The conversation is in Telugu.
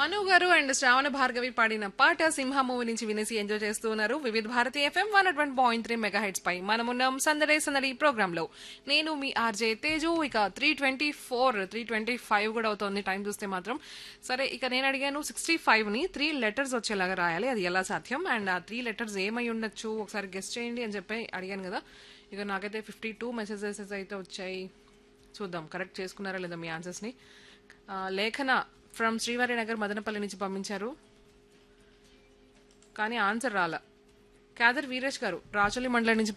అను గారు అండ్ శ్రావణ భార్గవి పాడిన పాట సింహ మూవీ నుంచి వినేసి ఎంజాయ్ చేస్తూ ఉన్నారు Vividh Bharati FM one one point three mega hits పై మనమున్నాం సందడే సందడి ప్రోగ్రామ్ లో నేను మీ ఆర్జే తేజు ఇక three twenty four three twenty five కూడా అవుతుంది టైం చూస్తే మాత్రం సరే ఇక నేను అడిగాను సిక్స్టీ ఫైవ్ ని త్రీ లెటర్స్ వచ్చేలాగా రాయాలి అది ఎలా సాధ్యం అండ్ ఆ త్రీ లెటర్స్ ఏమై ఉండొచ్చు ఒకసారి గెస్ట్ చేయండి అని చెప్పి అడిగాను కదా ఇక నాకైతే ఫిఫ్టీ టూ మెసేజెస్ అయితే వచ్చాయి చూద్దాం కరెక్ట్ చేసుకున్నారా లేదా మీ ఆన్సర్స్ని ఆ, లేఖన ఫ్రమ్ శ్రీవారి నగర్ మదనపల్లి నుంచి పంపించారు కానీ ఆన్సర్ రాలా కాదర్ వీరేష్ గారు రాచోలి మండలం నుంచి